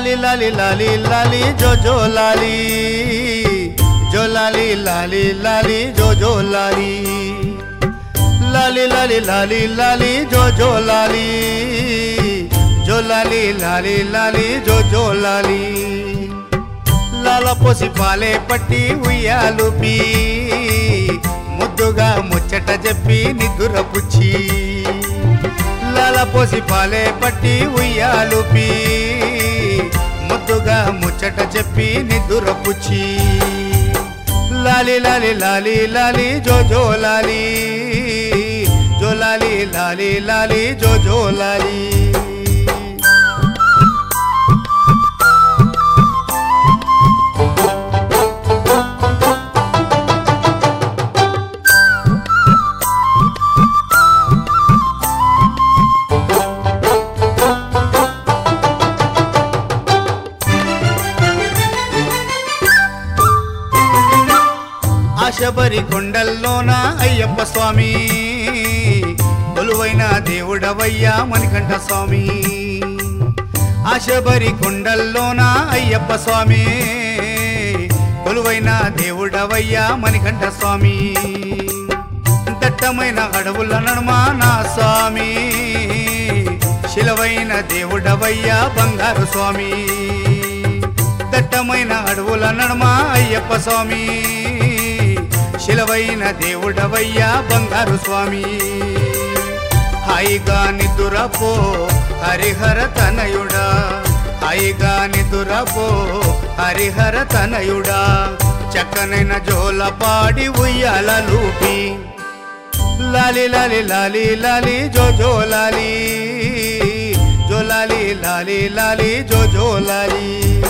లాలి లాలి లాలి లాలి జో జో లాలి జో లాలి లాలి లాలి జో జో లాలి లాలి లాలి లాలి లాలి జో జో లాలి జో లాలి లాలి లాలి జో జో లాలి లాల పోసి పాలే పట్టి ఉయ్యాలుపి ముద్దుగా ముచ్చట చెప్పి నిద్దుర పుచ్చి లాల పోసి పాలే పట్టి ఉయ్యాలుపి ముద్దుగా ముచ్చట చెప్పి నిద్దుర పుచ్చి లాలి లాలి లాలి లాలి జో జో లాలి జో లాలి లాలి లాలి జో జో లాలి ఆశబరి కొండల్లోన అయ్యప్ప స్వామి కొలువైన దేవుడవయ్యా మణికంఠ స్వామి ఆశబరి కొండల్లోన అయ్యప్ప స్వామి కొలువైన దేవుడవయ్యా మణికంఠ స్వామి దట్టమైన అడవుల నడుమ నా స్వామి శిలవైన దేవుడవయ్యా బంగారు స్వామి దట్టమైన అడవుల నడుమ అయ్యప్ప స్వామి శిలవైన దేవుడవయ్యా బంగారు స్వామి హాయిగా నిదురపో హరిహర తనయుడా హాయిగా నిదురపో హరిహర తనయుడా చక్కనైన జోల పాడి ఉయ్యాల లూపి లాలి లాలి లాలి లాలి జో జో లాలి జో లాలి లాలి లాలి జో జో లాలి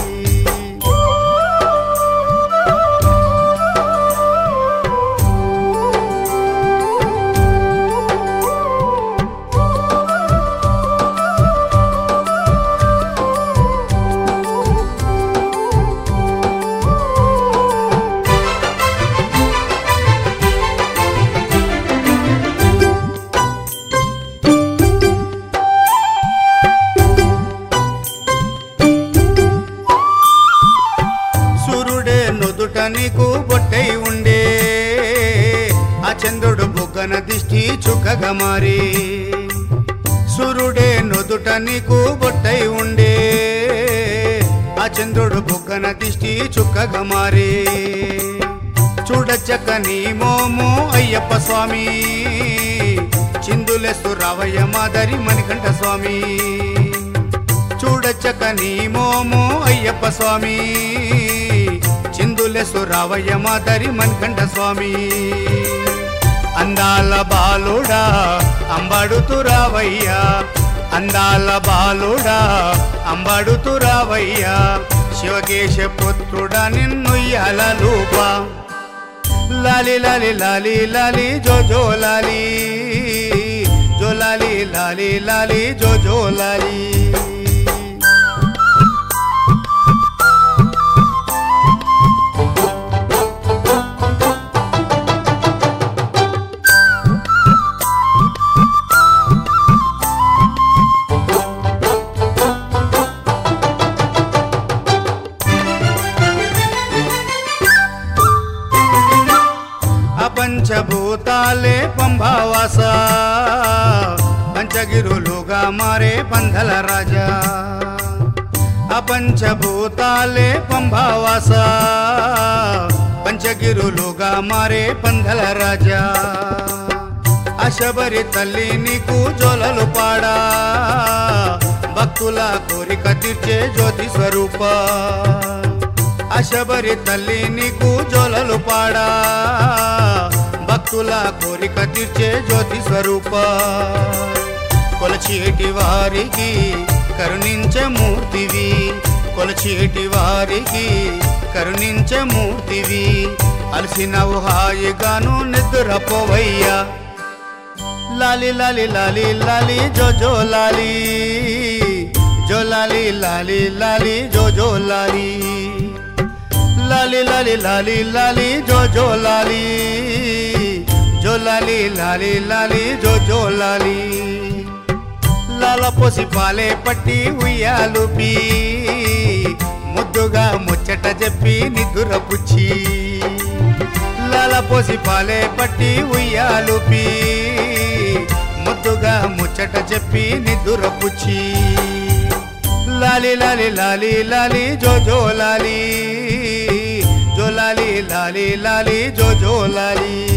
సూర్యుడే నుదుట నీకు బొట్టై ఉండే ఆ చంద్రుడు బుగ్గన దిష్టి చుక్కగా మారి సూర్యుడే నుదుట నీకు బొట్టై ఉండే ఆ చంద్రుడు బుగ్గన దిష్టి చుక్కగా మారి చూడచక్కని మోము అయ్యప్ప స్వామి చిందులెస్తు రావయ్య మాదరి మణికంఠ స్వామి చూడచక్కని మోము అయ్యప్ప స్వామి చిందులెసు రావయ్య మాదరి మణికంఠ స్వామి అందాల బాలుడా అంబాడుతూ రావయ్యా అందాల బాలుడా అంబాడుతూ రావయ్యా శివకేశ పుత్రుడా నిన్ను లూపా లాలి లాలి లాలి లాలి జో జో లాలి జో లాలి లాలి లాలి జో జో లాలి అపంచభూతాలే పంభావాస పంచగిరులుగా మారే పందల రాజా అపంచభూతాలే పంభావాస పంచగిరులుగా మారే పందల రాజా అశబరి తల్లి నీకు జోలలు పాడా భక్తుల కోరిక తీర్చే జ్యోతి స్వరూప అశబరి తల్లి నీకు జోలలు పాడా భక్తుల కోరిక తీర్చే జ్యోతి స్వరూప కొలచేటి వారికి కరుణించే మూర్తివి కొలచేటి వారికి కరుణించే మూర్తివి అలసినవు హాయిగాను నిద్రపోవయ్యా లాలి లాలి లాలి లాలి జో జో లాలి జో లాలి లాలి లాలి జో జో లాలి లాలి లాలి లాలి లాలి జో జో లాలి జో లాలి లాలి లాలి జో జో లాలి లాల పాల పోసి పాలే పట్టి ఉయ్యాలుపి ముద్దుగా ముచ్చట చెప్పి నిద్దుర పుచ్చి లాల పోసి పాలే పట్టి ఉయ్యాలుపి ముద్దుగా ముచ్చట చెప్పి నిద్దుర పుచ్చి లాలి లాలి లాలి లాలి జో జో లాలి జో లాలి లాలి లాలి జో జో లాలి